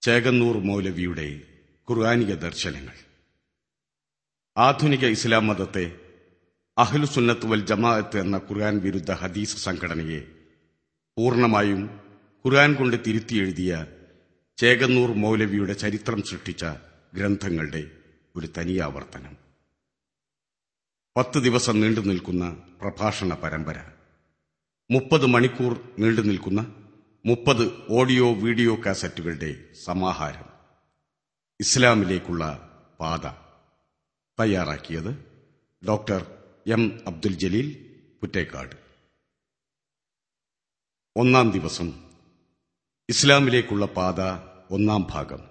ചേകന്നൂർ മൗലവിയുടെ ഖുർആാനിക ദർശനങ്ങൾ ആധുനിക ഇസ്ലാം മതത്തെ അഹ്ലുസുന്നത്ത് വൽ ജമാഅത്ത് എന്ന ഖുർആൻ വിരുദ്ധ ഹദീസ് സംഘടനയെ പൂർണ്ണമായും ഖുർആൻ കൊണ്ട് തിരുത്തി എഴുതിയ ചേകന്നൂർ മൗലവിയുടെ ചരിത്രം സൃഷ്ടിച്ച ഗ്രന്ഥങ്ങളുടെ ഒരു തനിയാവർത്തനം പത്ത് ദിവസം നീണ്ടു നിൽക്കുന്ന പ്രഭാഷണ പരമ്പര മുപ്പത് മണിക്കൂർ നീണ്ടു നിൽക്കുന്ന മുപ്പത് ഓഡിയോ വീഡിയോ കാസറ്റുകളുടെ സമാഹാരം ഇസ്ലാമിലേക്കുള്ള പാത തയ്യാറാക്കിയത് ഡോക്ടർ എം അബ്ദുൽ ജലീൽ പുറ്റേക്കാട് ഒന്നാം ദിവസം ഇസ്ലാമിലേക്കുള്ള പാത ഒന്നാം ഭാഗം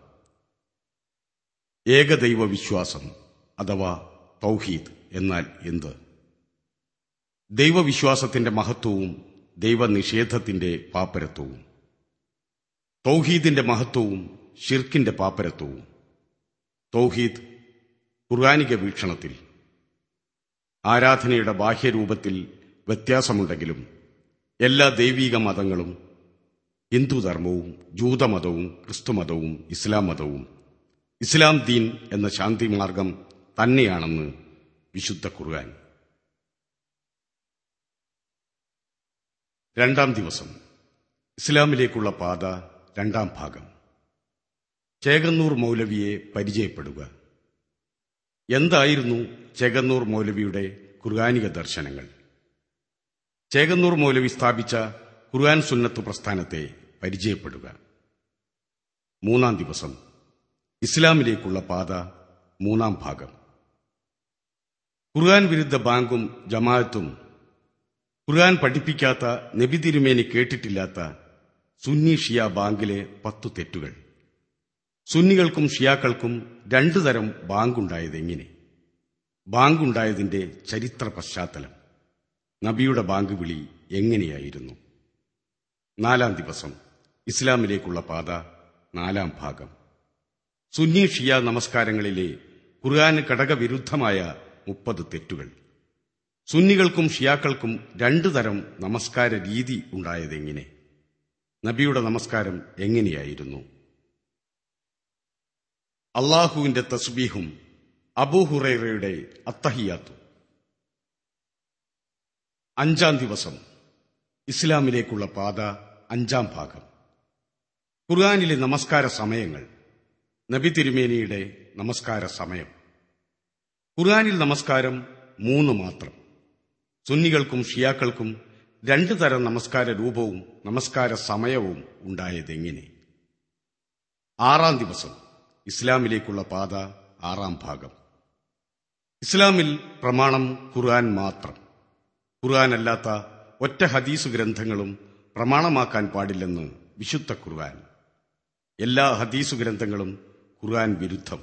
ഏകദൈവ വിശ്വാസം അഥവാ തൗഹീദ് എന്നാൽ എന്ത് ദൈവവിശ്വാസത്തിന്റെ മഹത്വവും ദൈവനിഷേധത്തിന്റെ പാപ്പരത്വവും തൗഹീദിന്റെ മഹത്വവും ഷിർക്കിന്റെ പാപ്പരത്വവും തൗഹീദ് ഖുർആാനിക വീക്ഷണത്തിൽ ആരാധനയുടെ ബാഹ്യരൂപത്തിൽ വ്യത്യാസമുണ്ടെങ്കിലും എല്ലാ ദൈവീക മതങ്ങളും ഹിന്ദുധർമ്മവും ജൂതമതവും ക്രിസ്തുമതവും ഇസ്ലാം മതവും ഇസ്ലാം ദീൻ എന്ന ശാന്തിമാർഗം തന്നെയാണെന്ന് വിശുദ്ധ ഖുർആൻ രണ്ടാം ദിവസം ഇസ്ലാമിലേക്കുള്ള പാത രണ്ടാം ഭാഗം ചേകന്നൂർ മൗലവിയെ പരിചയപ്പെടുക എന്തായിരുന്നു ചേകന്നൂർ മൗലവിയുടെ ഖുർആാനിക ദർശനങ്ങൾ ചേകന്നൂർ മൗലവി സ്ഥാപിച്ച ഖുർആൻ സുന്നത്ത് പ്രസ്ഥാനത്തെ പരിചയപ്പെടുക മൂന്നാം ദിവസം ഇസ്ലാമിലേക്കുള്ള പാത മൂന്നാം ഭാഗം ഖുർആൻ വിരുദ്ധ ബാങ്കും ജമാഅത്തും ഖുർആൻ പഠിപ്പിക്കാത്ത നബി തിരുമേനി കേട്ടിട്ടില്ലാത്ത സുന്നി ഷിയ ബാങ്കിലെ പത്തു തെറ്റുകൾ സുന്നികൾക്കും ഷിയാക്കൾക്കും രണ്ടു തരം ബാങ്കുണ്ടായതെങ്ങനെ ബാങ്കുണ്ടായതിന്റെ ചരിത്ര പശ്ചാത്തലം നബിയുടെ ബാങ്ക് വിളി എങ്ങനെയായിരുന്നു നാലാം ദിവസം ഇസ്ലാമിലേക്കുള്ള പാത നാലാം ഭാഗം സുന്നി ഷിയ നമസ്കാരങ്ങളിലെ ഖുർആന് ഘടകവിരുദ്ധമായ മുപ്പത് തെറ്റുകൾ സുന്നികൾക്കും ഷിയാക്കൾക്കും രണ്ടു തരം നമസ്കാര രീതി ഉണ്ടായതെങ്ങനെ നബിയുടെ നമസ്കാരം എങ്ങനെയായിരുന്നു അള്ളാഹുവിന്റെ തസ്ബീഹും അബൂഹുറൈറയുടെ അത്തഹിയാത്തും അഞ്ചാം ദിവസം ഇസ്ലാമിലേക്കുള്ള പാത അഞ്ചാം ഭാഗം ഖുർആാനിലെ നമസ്കാര സമയങ്ങൾ നബി തിരുമേനിയുടെ നമസ്കാര സമയം ഖുർആാനിൽ നമസ്കാരം മൂന്ന് മാത്രം സുന്നികൾക്കും ഷിയാക്കൾക്കും രണ്ടു തരം നമസ്കാര രൂപവും നമസ്കാര സമയവും ഉണ്ടായതെങ്ങനെ ആറാം ദിവസം ഇസ്ലാമിലേക്കുള്ള പാത ആറാം ഭാഗം ഇസ്ലാമിൽ പ്രമാണം ഖുർആൻ മാത്രം ഖുർആൻ അല്ലാത്ത ഒറ്റ ഹദീസ് ഗ്രന്ഥങ്ങളും പ്രമാണമാക്കാൻ പാടില്ലെന്ന് വിശുദ്ധ ഖുർആൻ എല്ലാ ഹദീസു ഗ്രന്ഥങ്ങളും ഖുർആൻ വിരുദ്ധം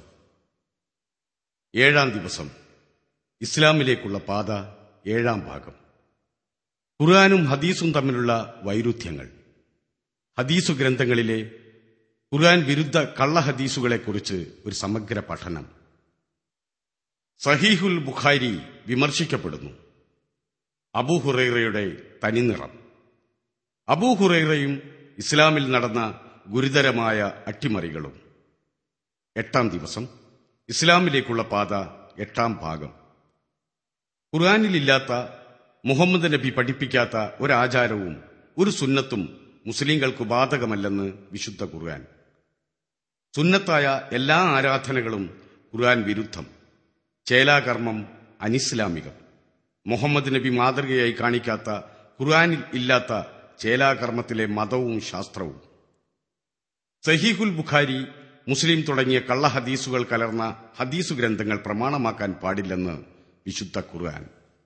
ഏഴാം ദിവസം ഇസ്ലാമിലേക്കുള്ള പാത ഏഴാം ഭാഗം ഖുർആാനും ഹദീസും തമ്മിലുള്ള വൈരുദ്ധ്യങ്ങൾ ഹദീസു ഗ്രന്ഥങ്ങളിലെ ഖുർആൻ വിരുദ്ധ കള്ള ഹദീസുകളെക്കുറിച്ച് ഒരു സമഗ്ര പഠനം സഹീഹുൽ ബുഖാരി വിമർശിക്കപ്പെടുന്നു അബൂഹുറൈറയുടെ തനിനിറം അബൂഹുറൈറയും ഇസ്ലാമിൽ നടന്ന ഗുരുതരമായ അട്ടിമറികളും എട്ടാം ദിവസം ഇസ്ലാമിലേക്കുള്ള പാത എട്ടാം ഭാഗം ഖുർആാനിലില്ലാത്ത മുഹമ്മദ് നബി പഠിപ്പിക്കാത്ത ഒരാചാരവും ഒരു സുന്നത്തും മുസ്ലിങ്ങൾക്ക് ബാധകമല്ലെന്ന് വിശുദ്ധ ഖുർആൻ സുന്നത്തായ എല്ലാ ആരാധനകളും ഖുർആൻ വിരുദ്ധം ചേലാകർമ്മം അനിസ്ലാമികം മുഹമ്മദ് നബി മാതൃകയായി കാണിക്കാത്ത ഖുർആാനിൽ ഇല്ലാത്ത ചേലാകർമ്മത്തിലെ മതവും ശാസ്ത്രവും സഹീഹുൽ ബുഖാരി മുസ്ലിം തുടങ്ങിയ കള്ള ഹദീസുകൾ കലർന്ന ഹദീസു ഗ്രന്ഥങ്ങൾ പ്രമാണമാക്കാൻ പാടില്ലെന്ന് വിശുദ്ധ ഖുർആൻ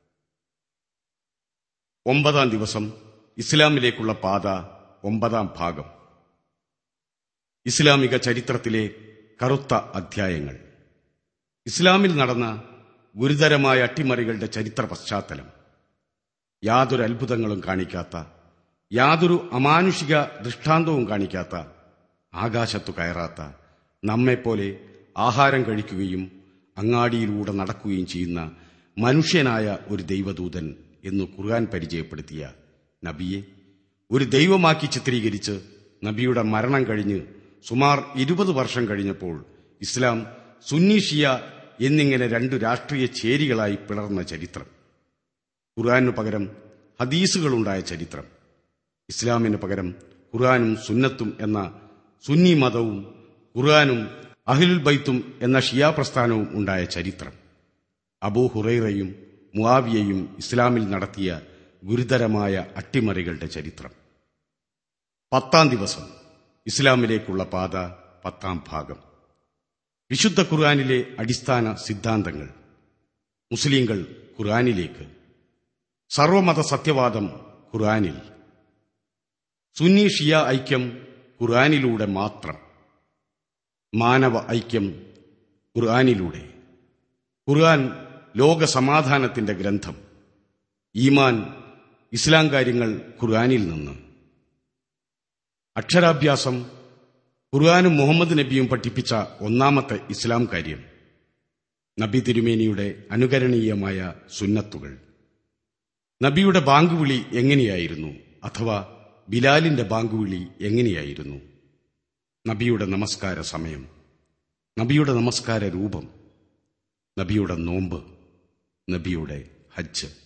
ഒമ്പതാം ദിവസം ഇസ്ലാമിലേക്കുള്ള പാത ഒമ്പതാം ഭാഗം ഇസ്ലാമിക ചരിത്രത്തിലെ കറുത്ത അധ്യായങ്ങൾ ഇസ്ലാമിൽ നടന്ന ഗുരുതരമായ അട്ടിമറികളുടെ ചരിത്ര പശ്ചാത്തലം യാതൊരു അത്ഭുതങ്ങളും കാണിക്കാത്ത യാതൊരു അമാനുഷിക ദൃഷ്ടാന്തവും കാണിക്കാത്ത ആകാശത്തു കയറാത്ത നമ്മെപ്പോലെ ആഹാരം കഴിക്കുകയും അങ്ങാടിയിലൂടെ നടക്കുകയും ചെയ്യുന്ന മനുഷ്യനായ ഒരു ദൈവദൂതൻ എന്ന് ഖുർആൻ പരിചയപ്പെടുത്തിയ നബിയെ ഒരു ദൈവമാക്കി ചിത്രീകരിച്ച് നബിയുടെ മരണം കഴിഞ്ഞ് സുമാർ ഇരുപത് വർഷം കഴിഞ്ഞപ്പോൾ ഇസ്ലാം സുന്നി ഷിയ എന്നിങ്ങനെ രണ്ടു രാഷ്ട്രീയ ചേരികളായി പിളർന്ന ചരിത്രം ഖുർആാനു പകരം ഹദീസുകളുണ്ടായ ചരിത്രം ഇസ്ലാമിന് പകരം ഖുർആാനും സുന്നത്തും എന്ന സുന്നി മതവും ഖുർആാനും അഹിലുൽ ബൈത്തും എന്ന ഷിയാ പ്രസ്ഥാനവും ഉണ്ടായ ചരിത്രം അബൂ ഹുറൈറയും മുആവിയയും ഇസ്ലാമിൽ നടത്തിയ ഗുരുതരമായ അട്ടിമറികളുടെ ചരിത്രം പത്താം ദിവസം ഇസ്ലാമിലേക്കുള്ള പാത പത്താം ഭാഗം വിശുദ്ധ ഖുർആാനിലെ അടിസ്ഥാന സിദ്ധാന്തങ്ങൾ മുസ്ലിങ്ങൾ ഖുർആാനിലേക്ക് സർവമത സത്യവാദം ഖുർആാനിൽ സുന്നി ഷിയ ഐക്യം ഖുർആാനിലൂടെ മാത്രം മാനവ ഐക്യം ഖുർആാനിലൂടെ ഖുർആൻ ലോക സമാധാനത്തിന്റെ ഗ്രന്ഥം ഈമാൻ ഇസ്ലാം കാര്യങ്ങൾ ഖുർആാനിൽ നിന്ന് അക്ഷരാഭ്യാസം ഖുർആാനും മുഹമ്മദ് നബിയും പഠിപ്പിച്ച ഒന്നാമത്തെ ഇസ്ലാം കാര്യം നബി തിരുമേനിയുടെ അനുകരണീയമായ സുന്നത്തുകൾ നബിയുടെ ബാങ്കുവിളി എങ്ങനെയായിരുന്നു അഥവാ ബിലാലിന്റെ ബാങ്കുവിളി എങ്ങനെയായിരുന്നു നബിയുടെ നമസ്കാര സമയം നബിയുടെ നമസ്കാര രൂപം നബിയുടെ നോമ്പ് നബിയുടെ ഹജ്ജ്